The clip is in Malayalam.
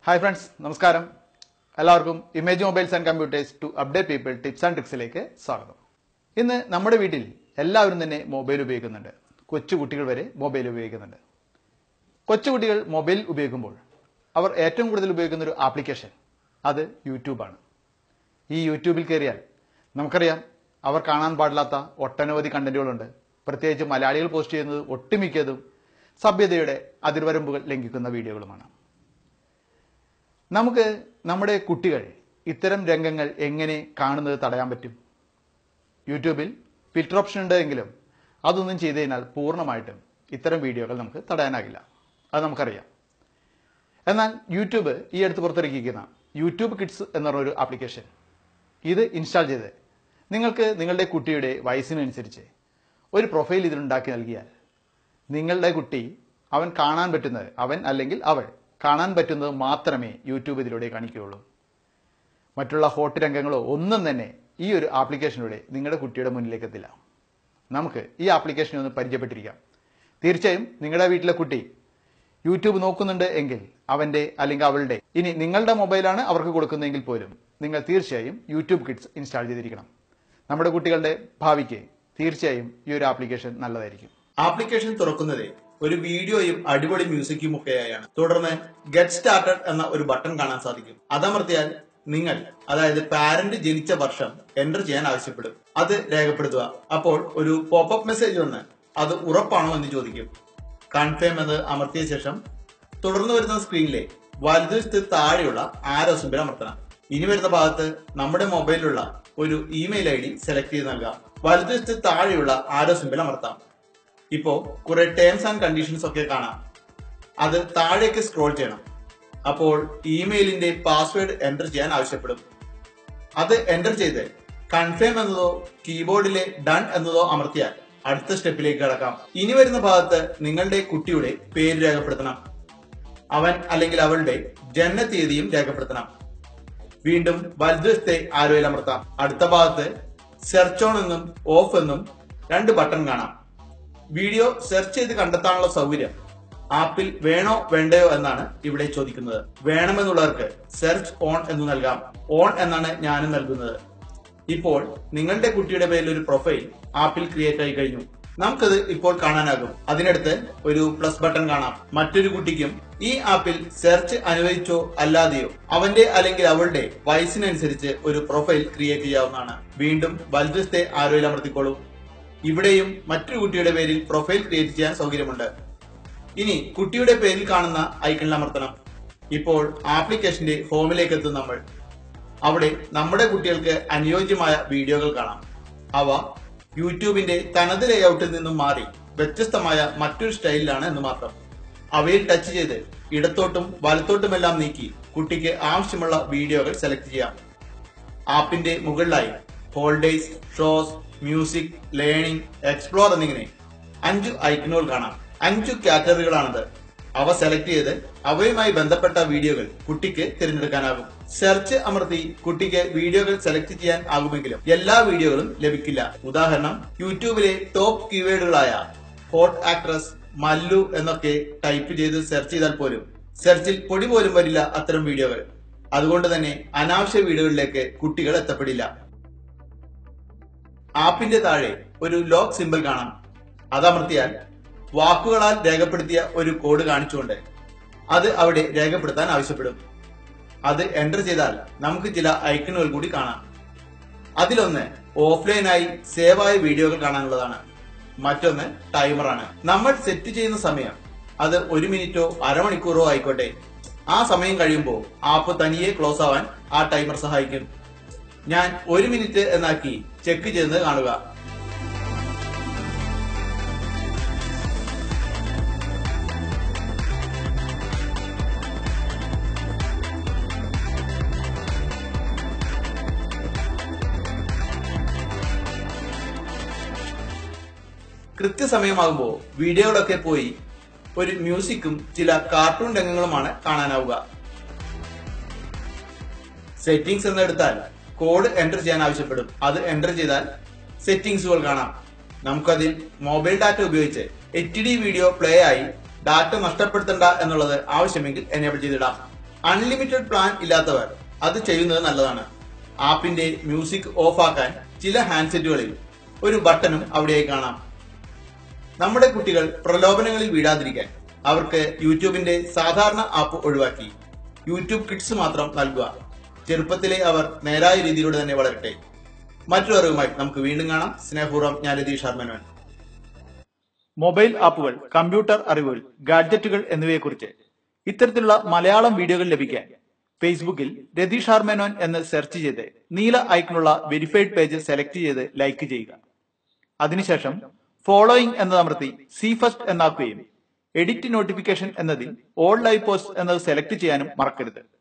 ഹായ് ഫ്രണ്ട്സ് നമസ്കാരം എല്ലാവർക്കും image mobiles and computers to update people tips and ട്രിക്സിലേക്ക് സ്വാഗതം ഇന്ന് നമ്മുടെ വീട്ടിൽ എല്ലാവരും തന്നെ മൊബൈൽ ഉപയോഗിക്കുന്നുണ്ട് കൊച്ചുകുട്ടികൾ വരെ മൊബൈൽ ഉപയോഗിക്കുന്നുണ്ട് കൊച്ചുകുട്ടികൾ മൊബൈൽ ഉപയോഗിക്കുമ്പോൾ അവർ ഏറ്റവും കൂടുതൽ ഉപയോഗിക്കുന്ന ഒരു ആപ്ലിക്കേഷൻ അത് യൂട്യൂബാണ് ഈ യൂട്യൂബിൽ കയറിയാൽ നമുക്കറിയാം അവർ കാണാൻ പാടില്ലാത്ത ഒട്ടനവധി കണ്ടന്റുകളുണ്ട് പ്രത്യേകിച്ച് മലയാളികൾ പോസ്റ്റ് ചെയ്യുന്നത് ഒട്ടുമിക്കതും സഭ്യതയുടെ അതിർവരമ്പുകൾ ലംഘിക്കുന്ന വീഡിയോകളുമാണ് നമുക്ക് നമ്മുടെ കുട്ടികൾ ഇത്തരം രംഗങ്ങൾ എങ്ങനെ കാണുന്നത് തടയാൻ പറ്റും യൂട്യൂബിൽ ഫിൽറ്റർ ഓപ്ഷൻ ഉണ്ട് എങ്കിലും അതൊന്നും ചെയ്തു കഴിഞ്ഞാൽ പൂർണ്ണമായിട്ടും ഇത്തരം വീഡിയോകൾ നമുക്ക് തടയാനാകില്ല അത് നമുക്കറിയാം എന്നാൽ യൂട്യൂബ് ഈ അടുത്ത് പുറത്തിറക്കിയിരിക്കുന്ന യൂട്യൂബ് കിഡ്സ് എന്ന് പറഞ്ഞ ഒരു ആപ്ലിക്കേഷൻ ഇത് ഇൻസ്റ്റാൾ ചെയ്ത് നിങ്ങൾക്ക് നിങ്ങളുടെ കുട്ടിയുടെ വയസ്സിനനുസരിച്ച് ഒരു പ്രൊഫൈൽ ഇതിലുണ്ടാക്കി നൽകിയാൽ നിങ്ങളുടെ കുട്ടി അവൻ കാണാൻ പറ്റുന്നത് അവൻ അല്ലെങ്കിൽ അവൾ കാണാൻ പറ്റുന്നത് മാത്രമേ യൂട്യൂബ് ഇതിലൂടെ കാണിക്കുകയുള്ളൂ മറ്റുള്ള ഹോട്ട് രംഗങ്ങളോ ഒന്നും തന്നെ ഈ ഒരു ആപ്ലിക്കേഷനിലൂടെ നിങ്ങളുടെ കുട്ടിയുടെ മുന്നിലേക്ക് എത്തില്ല നമുക്ക് ഈ ആപ്ലിക്കേഷനെ ഒന്ന് പരിചയപ്പെട്ടിരിക്കാം തീർച്ചയായും നിങ്ങളുടെ വീട്ടിലെ കുട്ടി യൂട്യൂബ് നോക്കുന്നുണ്ട് എങ്കിൽ അവന്റെ അല്ലെങ്കിൽ അവളുടെ ഇനി നിങ്ങളുടെ മൊബൈലാണ് അവർക്ക് കൊടുക്കുന്നതെങ്കിൽ പോലും നിങ്ങൾ തീർച്ചയായും യൂട്യൂബ് കിഡ്സ് ഇൻസ്റ്റാൾ ചെയ്തിരിക്കണം നമ്മുടെ കുട്ടികളുടെ ഭാവിക്ക് തീർച്ചയായും ഈ ഒരു ആപ്ലിക്കേഷൻ നല്ലതായിരിക്കും ആപ്ലിക്കേഷൻ തുറക്കുന്നത് ഒരു വീഡിയോയും അടിപൊളി മ്യൂസിക്കും ഒക്കെയായാണ് തുടർന്ന് ഗെറ്റ് സ്റ്റാർട്ടഡ് എന്ന ഒരു ബട്ടൺ കാണാൻ സാധിക്കും അതമർത്തിയാൽ നിങ്ങൾ അതായത് പാരന്റ് ജനിച്ച വർഷം എൻ്റർ ചെയ്യാൻ ആവശ്യപ്പെടും അത് രേഖപ്പെടുത്തുക അപ്പോൾ ഒരു പോപ്പപ്പ് മെസ്സേജ് വന്ന് അത് ഉറപ്പാണോ എന്ന് ചോദിക്കും കൺഫേം എന്ന് അമർത്തിയ ശേഷം തുടർന്ന് വരുന്ന സ്ക്രീനിലെ വലതുവശത്ത് താഴെയുള്ള ആരോ സിമ്പിൾ അമർത്തണം ഇനി വരുന്ന ഭാഗത്ത് നമ്മുടെ മൊബൈലിലുള്ള ഒരു ഇമെയിൽ ഐ ഡി സെലക്ട് ചെയ്ത് നൽകാം വലതുവശത്ത് താഴെയുള്ള ആരോ സിമ്പിൾ അമർത്താം ഇപ്പോ കുറെ ടേംസ് ആൻഡ് കണ്ടീഷൻസ് ഒക്കെ കാണാം അത് താഴേക്ക് സ്ക്രോൾ ചെയ്യണം അപ്പോൾ ഇമെയിലിന്റെ പാസ്വേഡ് എൻ്റർ ചെയ്യാൻ ആവശ്യപ്പെടും അത് എൻ്റർ ചെയ്ത് കൺഫേം എന്നതോ കീബോർഡിലെ ഡൺ എന്നതോ അമർത്തിയാൽ അടുത്ത സ്റ്റെപ്പിലേക്ക് കടക്കാം ഇനി വരുന്ന ഭാഗത്ത് നിങ്ങളുടെ കുട്ടിയുടെ പേര് രേഖപ്പെടുത്തണം അവൻ അല്ലെങ്കിൽ അവളുടെ ജനനതീയതിയും രേഖപ്പെടുത്തണം വീണ്ടും വലതുവശത്തെ ആരോയിൽ അമർത്താം അടുത്ത ഭാഗത്ത് സെർച്ച് ഓൺ എന്നും ഓഫ് എന്നും രണ്ട് ബട്ടൺ കാണാം വീഡിയോ സെർച്ച് ചെയ്ത് കണ്ടെത്താനുള്ള സൗകര്യം ആപ്പിൽ വേണോ വേണ്ടയോ എന്നാണ് ഇവിടെ ചോദിക്കുന്നത് വേണമെന്നുള്ളവർക്ക് സെർച്ച് ഓൺ എന്ന് നൽകാം ഓൺ എന്നാണ് ഞാനും നൽകുന്നത് ഇപ്പോൾ നിങ്ങളുടെ കുട്ടിയുടെ പേരിൽ ഒരു പ്രൊഫൈൽ ആപ്പിൽ ക്രിയേറ്റ് ആയി കഴിഞ്ഞു നമുക്കത് ഇപ്പോൾ കാണാനാകും അതിനടുത്ത് ഒരു പ്ലസ് ബട്ടൺ കാണാം മറ്റൊരു കുട്ടിക്കും ഈ ആപ്പിൽ സെർച്ച് അനുവദിച്ചോ അല്ലാതെയോ അവന്റെ അല്ലെങ്കിൽ അവളുടെ വയസ്സിനനുസരിച്ച് ഒരു പ്രൊഫൈൽ ക്രിയേറ്റ് ചെയ്യാവുന്നതാണ് വീണ്ടും വലതുവശത്തെ ആരോയിൽ അമർത്തിക്കോളൂ ഇവിടെയും മറ്റൊരു കുട്ടിയുടെ പേരിൽ പ്രൊഫൈൽ ക്രിയേറ്റ് ചെയ്യാൻ സൗകര്യമുണ്ട് ഇനി കുട്ടിയുടെ പേരിൽ കാണുന്ന ഐക്കണിൽ അമർത്തണം ഇപ്പോൾ ആപ്ലിക്കേഷന്റെ ഹോമിലേക്ക് എത്തും നമ്മൾ അവിടെ നമ്മുടെ കുട്ടികൾക്ക് അനുയോജ്യമായ വീഡിയോകൾ കാണാം അവ യൂട്യൂബിന്റെ തനത് ലേഔട്ടിൽ നിന്നും മാറി വ്യത്യസ്തമായ മറ്റൊരു സ്റ്റൈലിലാണ് എന്ന് മാത്രം അവയിൽ ടച്ച് ചെയ്ത് ഇടത്തോട്ടും വലത്തോട്ടുമെല്ലാം നീക്കി കുട്ടിക്ക് ആവശ്യമുള്ള വീഡിയോകൾ സെലക്ട് ചെയ്യാം ആപ്പിന്റെ മുകളിലായി ഹോൾഡേസ് ഷോസ് മ്യൂസിക് ലേണിംഗ് എക്സ്പ്ലോർ എന്നിങ്ങനെ അഞ്ചു ഐക്കണുകൾ കാണാം അഞ്ചു കാറ്റഗറികളാണത് അവ സെലക്ട് ചെയ്ത് അവയുമായി ബന്ധപ്പെട്ട വീഡിയോകൾ കുട്ടിക്ക് തിരഞ്ഞെടുക്കാനാകും സെർച്ച് അമർത്തി കുട്ടിക്ക് വീഡിയോകൾ സെലക്ട് ചെയ്യാൻ ആകുമെങ്കിലും എല്ലാ വീഡിയോകളും ലഭിക്കില്ല ഉദാഹരണം യൂട്യൂബിലെ ടോപ്പ് കീവേഡുകളായ ഹോട്ട് ആക്ട്രസ് മല്ലു എന്നൊക്കെ ടൈപ്പ് ചെയ്ത് സെർച്ച് ചെയ്താൽ പോലും സെർച്ചിൽ പൊടി പോലും വരില്ല അത്തരം വീഡിയോകൾ അതുകൊണ്ട് തന്നെ അനാവശ്യ വീഡിയോകളിലേക്ക് കുട്ടികൾ എത്തപ്പെടില്ല ആപ്പിന്റെ താഴെ ഒരു ലോക്ക് സിമ്പിൾ കാണാം അതമർത്തിയാൽ വാക്കുകളാൽ രേഖപ്പെടുത്തിയ ഒരു കോഡ് കാണിച്ചുകൊണ്ട് അത് അവിടെ രേഖപ്പെടുത്താൻ ആവശ്യപ്പെടും അത് എൻ്റർ ചെയ്താൽ നമുക്ക് ചില ഐക്കണുകൾ കൂടി കാണാം അതിലൊന്ന് ഓഫ്ലൈനായി സേവ് ആയ വീഡിയോകൾ കാണാനുള്ളതാണ് മറ്റൊന്ന് ടൈമറാണ് നമ്മൾ സെറ്റ് ചെയ്യുന്ന സമയം അത് ഒരു മിനിറ്റോ അരമണിക്കൂറോ ആയിക്കോട്ടെ ആ സമയം കഴിയുമ്പോൾ ആപ്പ് തനിയെ ക്ലോസ് ആവാൻ ആ ടൈമർ സഹായിക്കും ഞാൻ ഒരു മിനിറ്റ് എന്നാക്കി ചെക്ക് ചെയ്യുന്നത് കാണുക കൃത്യസമയമാകുമ്പോൾ വീഡിയോകളൊക്കെ പോയി ഒരു മ്യൂസിക്കും ചില കാർട്ടൂൺ രംഗങ്ങളുമാണ് കാണാനാവുക സെറ്റിംഗ്സ് എന്നെടുത്താൽ കോഡ് എൻ്റർ ചെയ്യാൻ ആവശ്യപ്പെടും അത് എൻ്റർ ചെയ്താൽ സെറ്റിംഗ്സുകൾ കാണാം നമുക്കതിൽ മൊബൈൽ ഡാറ്റ ഉപയോഗിച്ച് എച്ച് ഡി വീഡിയോ പ്ലേ ആയി ഡാറ്റ നഷ്ടപ്പെടുത്തണ്ട എന്നുള്ളത് ആവശ്യമെങ്കിൽ എനേബിൾ ചെയ്തിടാം അൺലിമിറ്റഡ് പ്ലാൻ ഇല്ലാത്തവർ അത് ചെയ്യുന്നത് നല്ലതാണ് ആപ്പിന്റെ മ്യൂസിക് ഓഫ് ആക്കാൻ ചില ഹാൻഡ്സെറ്റുകളിൽ ഒരു ബട്ടണും അവിടെയായി കാണാം നമ്മുടെ കുട്ടികൾ പ്രലോഭനങ്ങളിൽ വീഴാതിരിക്കാൻ അവർക്ക് യൂട്യൂബിന്റെ സാധാരണ ആപ്പ് ഒഴിവാക്കി യൂട്യൂബ് കിഡ്സ് മാത്രം നൽകുക ചെറുപ്പത്തിലെ അവർ നേരായ രീതിയിലൂടെ തന്നെ വളരട്ടെ മറ്റൊരു അറിവുമായി നമുക്ക് വീണ്ടും കാണാം സ്നേഹപൂർവ്വം ഞാൻ രതീഷ് ശർമ്മനോൻ മൊബൈൽ ആപ്പുകൾ കമ്പ്യൂട്ടർ അറിവുകൾ ഗാഡ്ജറ്റുകൾ എന്നിവയെക്കുറിച്ച് ഇത്തരത്തിലുള്ള മലയാളം വീഡിയോകൾ ലഭിക്കാൻ ഫേസ്ബുക്കിൽ രതീഷ് ഹാർമേനോൻ എന്ന് സെർച്ച് ചെയ്ത് നീല ഐക്കണുള്ള വെരിഫൈഡ് പേജ് സെലക്ട് ചെയ്ത് ലൈക്ക് ചെയ്യുക അതിനുശേഷം ഫോളോയിങ് എന്നതമർത്തി സി ഫസ്റ്റ് എന്നാക്കുകയും എഡിറ്റ് നോട്ടിഫിക്കേഷൻ എന്നതിൽ ഓൾ ലൈവ് പോസ്റ്റ് എന്നത് സെലക്ട് ചെയ്യാനും മറക്കരുത്